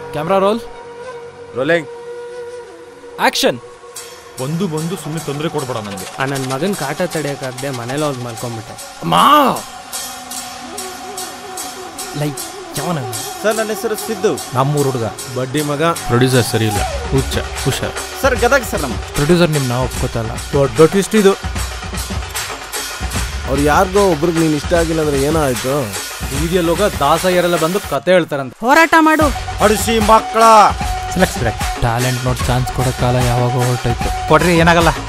camera roll rolling action ಬಂದು ಬಂದು ಸುಮ್ಮನೆ ತೊಂದರೆ ಕೊಡ್ಬೇಡ ನನಗೆ ಆ ನನ್ನ ಮಗನ ಕಾಟ ತಡೆಯೋಕ್ಕಾಗದೆ ಮನೇಲಿ ಹೋಗಿ ಮಲ್ಕೊಂಬಿಟ್ಟೆ ಮಾ ಲೈಕ್ ಯಾವನ ಸರ್ ನನ್ನ ಹೆಸರು ಸಿದ್ದು ನಮ್ಮೂರು ಹುಡುಗ ಬಡ್ಡಿ ಮಗ ಪ್ರೊಡ್ಯೂಸರ್ ಸರಿ ಇಲ್ಲ ಹುಚ್ಚ ಹುಷಾರ್ ಸರ್ ಗದಗ ಸರ್ ನಮ್ಮ ಪ್ರೊಡ್ಯೂಸರ್ ನಿಮ್ಮ ನಾವು ಒಪ್ಕೋತಲ್ಲ ದೊಡ್ಡ ಟ್ವಿಸ್ಟ್ ಇದು ಅವ್ರು ಯಾರಿಗೋ ಒಬ್ರಿಗೆ ನೀನು ಇಷ್ಟ ಆಗಿಲ್ಲ ಅಂದ್ರೆ ಏನೋ ಆಯ್ತು ಬೀದಿಯಲ್ಲಿ ಹೋಗ ದಾಸಯ್ಯರೆಲ್ಲ ಬಂದು ಕತೆ ಹೇಳ್ತಾರಂತ ಹೋರಾಟ ಮಾಡು ಅಡಿಸಿ ಮಕ್ಕಳ ಸಿಲೆಕ್ಟ್ ಟ್ಯಾಲೆಂಟ್ ನೋಡಿ ಚಾನ್ಸ್ ಕೊಡೋ ಕಾಲ ಯಾವಾಗ ಹೊರಟೋಯ್ತು ಕೊಡ್ರಿ ಏನಾಗಲ್ಲ